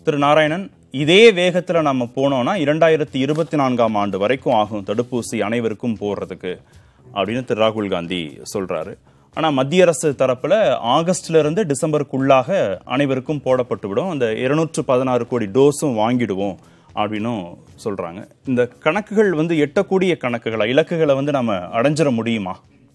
திரு நாராயணன் இதே வேகத்துல நம்ம போனோம்னா இரண்டாயிரத்தி இருபத்தி நான்காம் ஆண்டு வரைக்கும் ஆகும் தடுப்பூசி அனைவருக்கும் போடுறதுக்கு அப்படின்னு திரு ராகுல் காந்தி சொல்றாரு ஆனா மத்திய அரசு தரப்புல ஆகஸ்ட்ல இருந்து டிசம்பருக்குள்ளாக அனைவருக்கும் போடப்பட்டு விடும் அந்த இருநூற்று பதினாறு கோடி டோஸும் வாங்கிடுவோம் அப்படின்னும் சொல்றாங்க இந்த கணக்குகள் வந்து எட்டக்கூடிய கணக்குகளா இலக்குகளை வந்து நம்ம அடைஞ்சிட முடியுமா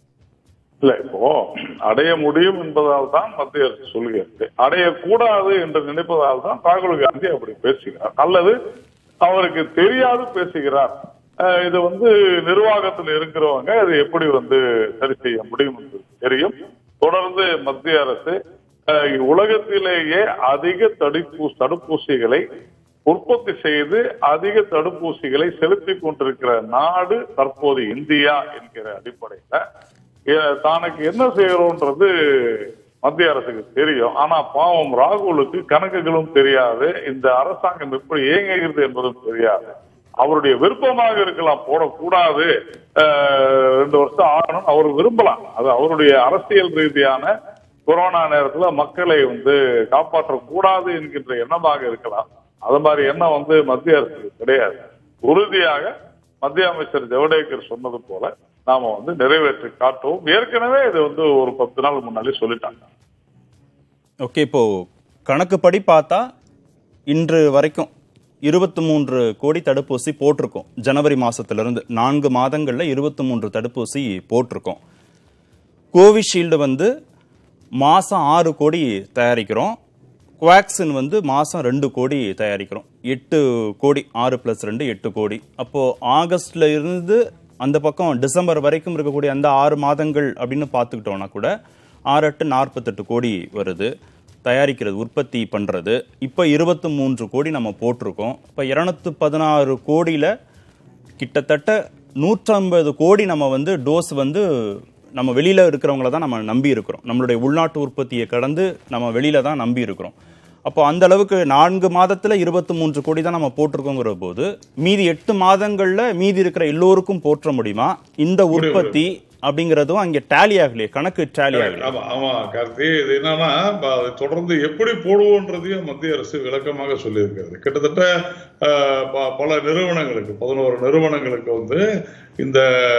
இல்ல இப்போ அடைய முடியும் என்பதால் தான் மத்திய அரசு சொல்கிறது அடையக்கூடாது என்று நினைப்பதால் தான் ராகுல் காந்தி அப்படி பேசுகிறார் அல்லது அவருக்கு தெரியாது பேசுகிறார் அஹ் இது வந்து நிர்வாகத்தில் இருக்கிறவங்க அது எப்படி வந்து சரி செய்ய முடியும் என்று தெரியும் தொடர்ந்து மத்திய அரசு அஹ் உலகத்திலேயே அதிக தடுப்பூ தடுப்பூசிகளை உற்பத்தி செய்து அதிக தடுப்பூசிகளை செலுத்திக் கொண்டிருக்கிற நாடு தற்போது இந்தியா என்கிற அடிப்படையில எ- தனக்கு என்ன செய்யறோன்றது மத்திய அரசுக்கு தெரியும் ஆனா பாவம் ராகுலுக்கு கணக்குகளும் தெரியாது இந்த அரசாங்கம் எப்படி இயங்குகிறது என்பதும் தெரியாது அவருடைய விருப்பமாக இருக்கலாம் போடக்கூடாது அஹ், ரெண்டு வருஷம் ஆகணும் அவர் விரும்பலாம் அது அவருடைய அரசியல் ரீதியான கொரோனா நேரத்துல மக்களை வந்து காப்பாற்றக்கூடாது என்கின்ற எண்ணமாக இருக்கலாம் அது மாதிரி எண்ணம் வந்து மத்திய அரசுக்கு கிடையாது உறுதியாக மத்திய அமைச்சர் ஜவடேகர் சொன்னது போல நாம வந்து நிறைவேற்றி காட்டுவோம் ஏற்கனவே இது வந்து ஒரு பத்து நாள் முன்னாலே சொல்லிட்டாங்க ஓகே இப்போ கணக்குப்படி பார்த்தா இன்று வரைக்கும் இருபத்தி மூன்று கோடி தடுப்பூசி போட்டிருக்கோம் ஜனவரி மாசத்திலிருந்து நான்கு மாதங்கள்ல இருபத்தி மூன்று தடுப்பூசி போட்டிருக்கோம் கோவிஷீல்டு வந்து மாசம் ஆறு கோடி தயாரிக்கிறோம் குவாக்சின் வந்து மாசம் ரெண்டு கோடி தயாரிக்கிறோம் எட்டு கோடி ஆறு பிளஸ் ரெண்டு எட்டு கோடி அப்போ ஆகஸ்ட்ல இருந்து அந்த பக்கம் டிசம்பர் வரைக்கும் இருக்கக்கூடிய அந்த ஆறு மாதங்கள் அப்படின்னு பார்த்துக்கிட்டோம்னா கூட ஆறு எட்டு நாற்பத்தெட்டு கோடி வருது தயாரிக்கிறது உற்பத்தி பண்றது இப்போ இருபத்தி மூன்று கோடி நம்ம போட்டிருக்கோம் இப்போ இருநூத்து பதினாறு கோடியில கிட்டத்தட்ட நூற்றம்பது கோடி நம்ம வந்து டோஸ் வந்து நம்ம வெளியில இருக்கிறவங்கள தான் நம்ம நம்பி இருக்கிறோம் நம்மளுடைய உள்நாட்டு உற்பத்தியை கடந்து நம்ம வெளியில தான் நம்பி இருக்கிறோம் அப்போ அந்த அளவுக்கு நான்கு மாதத்துல இருபத்தி மூன்று கோடி தான் நம்ம போட்டிருக்கோங்கிற போது மீதி எட்டு மாதங்கள்ல மீதி இருக்கிற எல்லோருக்கும் போற்ற முடியுமா இந்த உற்பத்தி அப்படிங்கிறதும் அங்கே டேலி ஆகலையே கணக்கு டேலி ஆகலையே ஆமா ஆமா கார்த்தி இது என்னன்னா ப- அதை தொடர்ந்து எப்படி போடுவோன்றதையும் மத்திய அரசு விளக்கமாக சொல்லியிருக்கிறது கிட்டத்தட்ட அஹ், ப- பல நிறுவனங்களுக்கு பதினோரு நிறுவனங்களுக்கு வந்து இந்த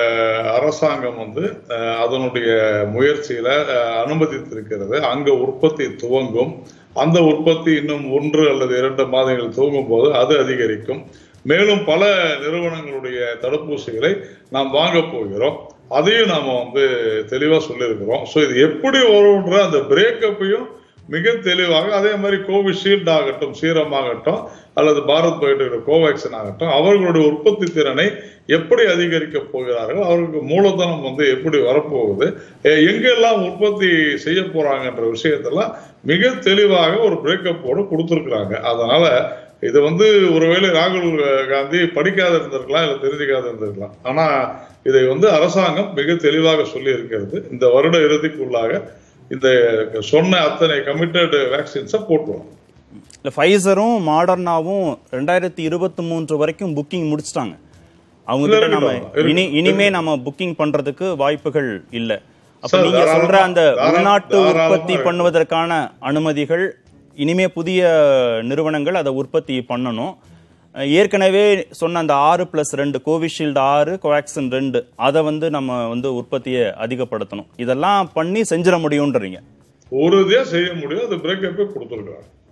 அரசாங்கம் வந்து அஹ், அதனுடைய முயற்சியில அஹ், அனுமதித்திருக்கிறது அங்க உற்பத்தி துவங்கும் அந்த உற்பத்தி இன்னும் ஒன்று அல்லது இரண்டு மாதங்கள் துவங்கும் போது அது அதிகரிக்கும் மேலும் பல நிறுவனங்களுடைய தடுப்பூசிகளை நாம் வாங்க போகிறோம் அதையும் நாம வந்து தெளிவா சொல்லியிருக்கிறோம் ஸோ இது எப்படி வரும்ன்ற அந்த பிரேக்கப்பையும் மிக தெளிவாக அதே மாதிரி கோவிஷீல்டு ஆகட்டும் சீரம் ஆகட்டும் அல்லது பாரத் பயோடெக் கோவேக்சின் ஆகட்டும் அவர்களுடைய உற்பத்தி திறனை எப்படி அதிகரிக்க போகிறார்கள் அவர்களுக்கு மூலதனம் வந்து எப்படி வரப்போகுது எ- எங்கெல்லாம் உற்பத்தி செய்ய போறாங்கன்ற விஷயத்தெல்லாம் மிக தெளிவாக ஒரு பிரேக்கப்போடு கொடுத்துருக்குறாங்க அதனால இது வந்து ஒருவேளை ராகுல் காந்தி படிக்காத இருந்திருக்கலாம் இல்லை தெரிஞ்சுக்காத இருந்திருக்கலாம் ஆனா இதை வந்து அரசாங்கம் மிக தெளிவாக சொல்லி இருக்கிறது இந்த வருட இறுதிக்குள்ளாக இந்த சொன்ன அத்தனை கமிட்டட் வேக்சின்ஸை போட்டுருவோம் இல்லை ஃபைசரும் மாடர்னாவும் ரெண்டாயிரத்தி இருபத்தி மூன்று வரைக்கும் புக்கிங் முடிச்சிட்டாங்க அவங்க கிட்ட நம்ம இருக்கட்டும். இனி இனிமே நம்ம புக்கிங் பண்றதுக்கு வாய்ப்புகள் இல்ல அப்ப சார், நீங்க தாராளமா- சொல்ற அந்த தாரா- உள்நாட்டு தாராளமா உற்பத்தி இருக்கு. பண்ணுவதற்கான அனுமதிகள் இனிமே புதிய நிறுவனங்கள் அதை உற்பத்தி பண்ணணும் அஹ் ஏற்கனவே சொன்ன அந்த ஆறு பிளஸ் ரெண்டு கோவிஷீல்டு ஆறு கோவேக்சின் ரெண்டு அதை வந்து நம்ம வந்து உற்பத்தியை அதிகப்படுத்தணும் இதெல்லாம் பண்ணி செஞ்சிட முடியும்ன்றீங்க ஒரு இதே செய்ய முடியும் அது பிரேக்கப்பே கொடுத்துருக்காங்க